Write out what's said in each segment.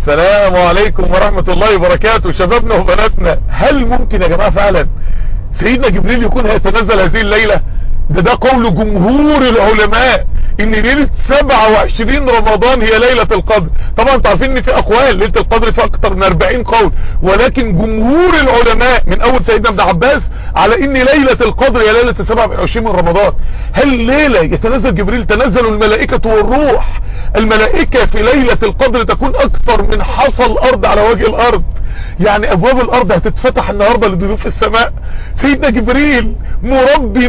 السلام عليكم ورحمة الله وبركاته شبابنا وبناتنا هل ممكن يا جماعة فعلا سيدنا جبريل يكون هيتنزل هذه الليلة ده ده قول جمهور العلماء ان ليلة 27 رمضان هي ليلة القدر طبعا انتوا عارفين ان في اقوال ليلة القدر في اكتر من 40 قول ولكن جمهور العلماء من اول سيدنا ابن عباس على ان ليلة القدر هي ليلة 27 من رمضان هل ليلة يتنزل جبريل تنزل الملائكة والروح الملائكة في ليلة القدر تكون اكثر من حصى الارض على وجه الارض يعني ابواب الارض هتتفتح النهاردة لضيوف السماء سيدنا جبريل مربي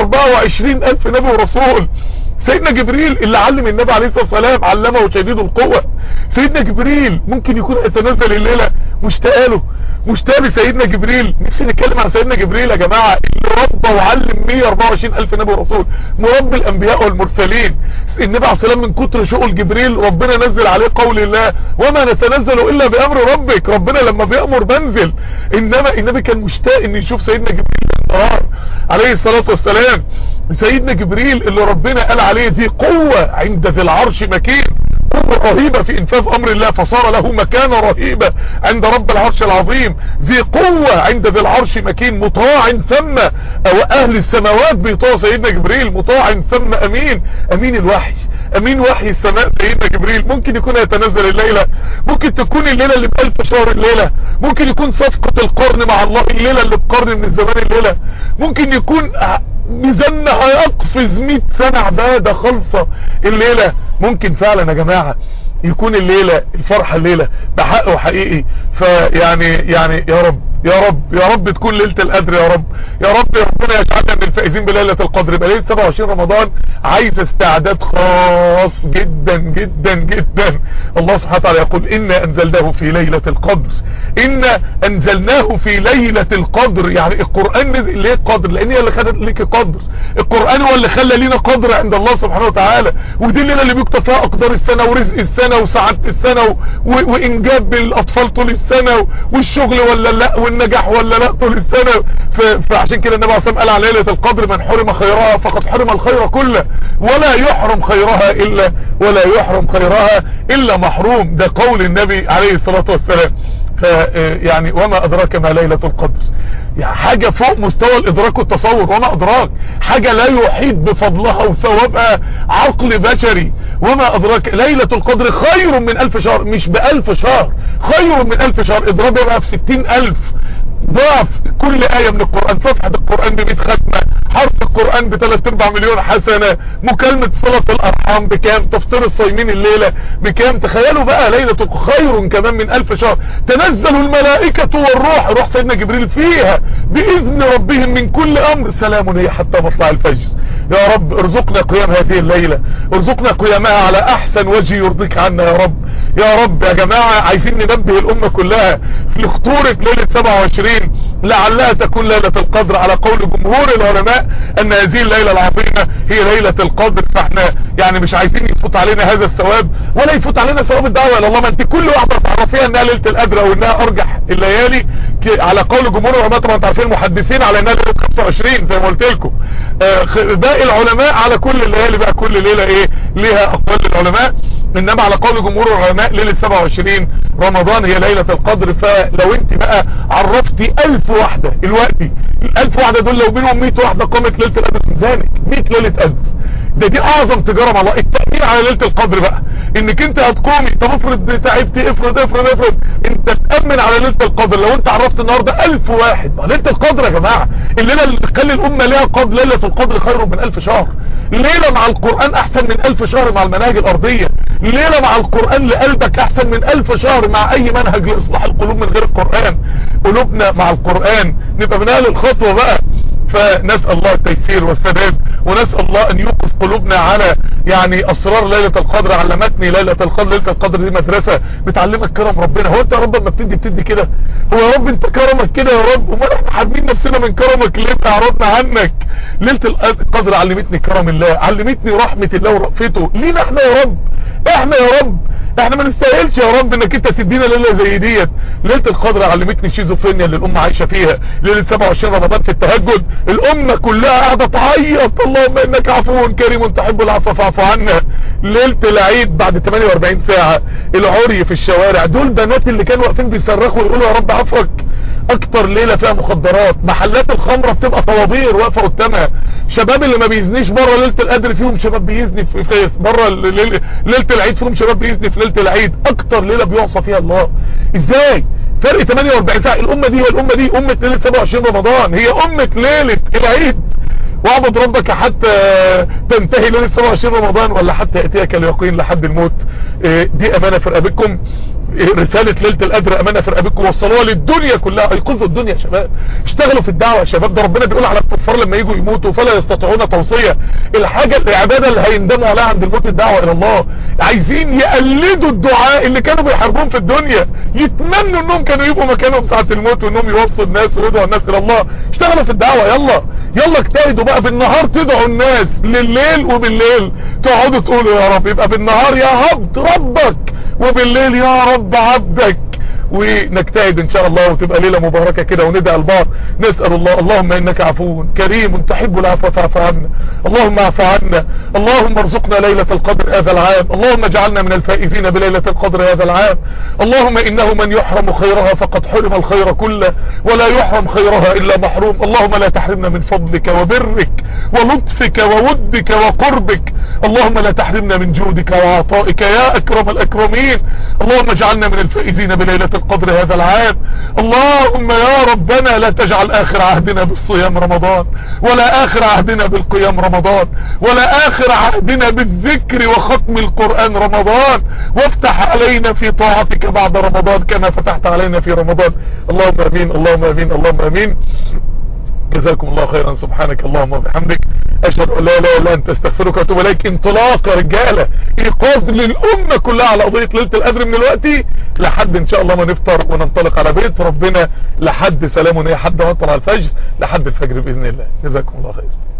124 الف نبي ورسول سيدنا جبريل اللي علم النبي عليه الصلاة والسلام علمه شديد القوة سيدنا جبريل ممكن يكون يتنزل الليلة مشتاق له مشتاق لسيدنا جبريل نفسي نتكلم عن سيدنا جبريل يا جماعة اللي ربى وعلم 124 الف نبي ورسول مربي الانبياء والمرسلين النبي عليه الصلاة من كتر شؤل جبريل ربنا نزل عليه قول الله وما نتنزل الا بامر ربك ربنا لما بيأمر بنزل انما النبي كان مشتاق ان يشوف سيدنا جبريل النهار عليه الصلاة والسلام سيدنا جبريل اللي ربنا قال عليه دي قوة عند ذي العرش مكين قوة رهيبة في انفاذ امر الله فصار له مكانة رهيبة عند رب العرش العظيم ذي قوة عند ذي العرش مكين مطاع ثم او اهل السماوات بيطاع سيدنا جبريل مطاع ثم امين امين الوحي امين وحي السماء سيدنا جبريل ممكن يكون يتنزل الليلة ممكن تكون الليلة اللي بألف شهر الليلة ممكن يكون صفقة القرن مع الله الليلة اللي بقرن من الزمان الليلة ممكن يكون ميزاننا هيقفز 100 سنة عبادة خالصة الليلة ممكن فعلا يا جماعة يكون الليلة الفرحة الليلة بحق وحقيقي فيعني يعني يا رب يا رب يا رب تكون ليلة القدر يا رب يا رب يا ربنا يجعلنا من الفائزين بليلة القدر يبقى ليلة 27 رمضان عايز استعداد خاص جدا جدا جدا الله سبحانه وتعالى يقول إنا أنزلناه في ليلة القدر إنا أنزلناه في ليلة القدر يعني القرآن نزل ليه قدر لأن هي اللي خدت ليك قدر القرآن هو اللي خلى لينا قدر عند الله سبحانه وتعالى ودي الليلة اللي بيكتب فيها أقدار السنة ورزق السنة وسعادة السنة و... و... وإنجاب الأطفال طول السنة والشغل ولا لا والنجاح ولا لا طول السنة ف... فعشان كده النبي عليه الصلاة والسلام قال على ليلة القدر من حرم خيرها فقد حرم الخير كله ولا يحرم خيرها إلا ولا يحرم خيرها إلا محروم ده قول النبي عليه الصلاة والسلام يعني وما أدراك ما ليلة القدر يعني حاجة فوق مستوى الإدراك والتصور وما أدراك حاجة لا يحيط بفضلها وثوابها عقل بشري وما أدراك ليلة القدر خير من ألف شهر مش بألف شهر خير من ألف شهر إضرابها بقى في ستين ألف ضعف كل آية من القرآن صفحة القرآن بمئة ختمة حرف القرآن بثلاث ارباع مليون حسنة مكالمة صلة الأرحام بكام تفطير الصايمين الليلة بكام تخيلوا بقى ليلة خير كمان من ألف شهر تنزل الملائكة والروح روح سيدنا جبريل فيها بإذن ربهم من كل أمر سلام هي حتى مطلع الفجر يا رب ارزقنا قيام هذه الليلة ارزقنا قيامها على أحسن وجه يرضيك عنا يا رب يا رب يا جماعة عايزين ننبه الأمة كلها لخطورة ليلة 27 لعلها تكون ليلة القدر على قول جمهور العلماء ان هذه الليلة العظيمة هي ليلة القدر فاحنا يعني مش عايزين يفوت علينا هذا الثواب ولا يفوت علينا ثواب الدعوة الى الله ما انت كل واحدة تعرفيها انها ليلة القدر او انها ارجح الليالي على قول جمهور العلماء طبعا انتوا عارفين المحدثين على انها ليلة 25 زي ما قلت لكم باقي العلماء على كل الليالي بقى كل ليلة ايه ليها اقوال العلماء انما على قول جمهور العلماء ليلة 27 رمضان هي ليلة القدر فلو انت بقى عرفتي الف واحدة الوقتي الالف واحدة دول لو بينهم 100 واحدة قامت ليلة القدر في ميزانك 100 ليلة قدر ده دي اعظم تجارة مع الله التأمين على ليلة القدر بقى انك انت هتقومي طب افرض تعبتي افرض افرض افرض انت تأمن على ليلة القدر لو انت عرفت النهاردة الف واحد ليلة القدر يا جماعة الليلة اللي تخلي الامة ليها قدر ليلة القدر خير من الف شهر ليلة مع القرآن احسن من الف شهر مع المناهج الارضية ليلة مع القرآن لقلبك احسن من الف شهر مع اي منهج لاصلاح القلوب من غير القرآن قلوبنا مع القرآن نبقى من اهل الخطوة بقى فنسأل الله التيسير والسداد ونسأل الله ان يوقف قلوبنا على يعني اسرار ليلة القدر علمتني ليلة القدر ليلة القدر دي مدرسة بتعلمك كرم ربنا هو انت يا رب لما بتدي بتدي كده هو يا رب انت كرمك كده يا رب امال احنا حارمين نفسنا من كرمك ليه اعرضنا عنك ليلة القدر علمتني كرم الله علمتني رحمة الله ورأفته لينا احنا يا رب احنا يا رب احنا ما نستاهلش يا رب انك انت تدينا ليله زي ديت ليله القدر علمتني الشيزوفرينيا اللي الامه عايشه فيها ليله 27 رمضان في التهجد الامه كلها قاعده تعيط اللهم انك عفو كريم تحب العفو فاعف عنا ليله العيد بعد 48 ساعه العري في الشوارع دول بنات اللي كانوا واقفين بيصرخوا ويقولوا يا رب عفوك اكتر ليله فيها مخدرات محلات الخمره بتبقى طوابير واقفه قدامها شباب اللي ما بيزنيش بره ليله القدر فيهم شباب بيزني في, في بره ليله العيد فيهم شباب بيزني في ليله العيد اكتر ليله بيعصى فيها الله ازاي فرق 48 ساعه الامه دي هي الامه دي امه ليله 27 رمضان هي امه ليله العيد واعبد ربك حتى تنتهي ليله 27 رمضان ولا حتى ياتيك اليقين لحد الموت دي امانه في رقبتكم رسالة ليلة القدر امانة في رقبتكم وصلوها للدنيا كلها ايقظوا الدنيا يا شباب اشتغلوا في الدعوة يا شباب ده ربنا بيقول على الكفار لما يجوا يموتوا فلا يستطيعون توصية الحاجة العبادة اللي هيندموا عليها عند الموت الدعوة الى الله عايزين يقلدوا الدعاء اللي كانوا بيحاربون في الدنيا يتمنوا انهم كانوا يبقوا مكانهم ساعة الموت وانهم يوصوا الناس ويدعوا الناس الى الله اشتغلوا في الدعوة يلا يلا اجتهدوا بقى بالنهار تدعوا الناس لليل وبالليل تقعدوا تقولوا يا رب يبقى بالنهار يا عبد ربك وبالليل يا رب عبدك ونجتهد ان شاء الله وتبقى ليلة مباركة كده وندعي البعض نسأل الله اللهم انك عفو كريم تحب العفو فاعف عنا اللهم اعف عنا اللهم ارزقنا ليلة القدر هذا العام اللهم اجعلنا من الفائزين بليلة القدر هذا العام اللهم انه من يحرم خيرها فقد حرم الخير كله ولا يحرم خيرها الا محروم اللهم لا تحرمنا من فضلك وبرك ولطفك وودك وقربك اللهم لا تحرمنا من جودك وعطائك يا اكرم الاكرمين اللهم اجعلنا من الفائزين بليلة القدر هذا العام اللهم يا ربنا لا تجعل اخر عهدنا بالصيام رمضان ولا اخر عهدنا بالقيام رمضان ولا اخر عهدنا بالذكر وختم القرآن رمضان وافتح علينا في طاعتك بعد رمضان كما فتحت علينا في رمضان اللهم امين اللهم امين اللهم امين جزاكم الله خيرا سبحانك اللهم وبحمدك اشهد ان لا اله الا انت استغفرك واتوب اليك انطلاق يا رجاله ايقاظ للامه كلها على قضيه ليله القدر من الوقت لحد ان شاء الله ما نفطر وننطلق على بيت ربنا لحد سلام ونيه حد ما على الفجر لحد الفجر باذن الله جزاكم الله خير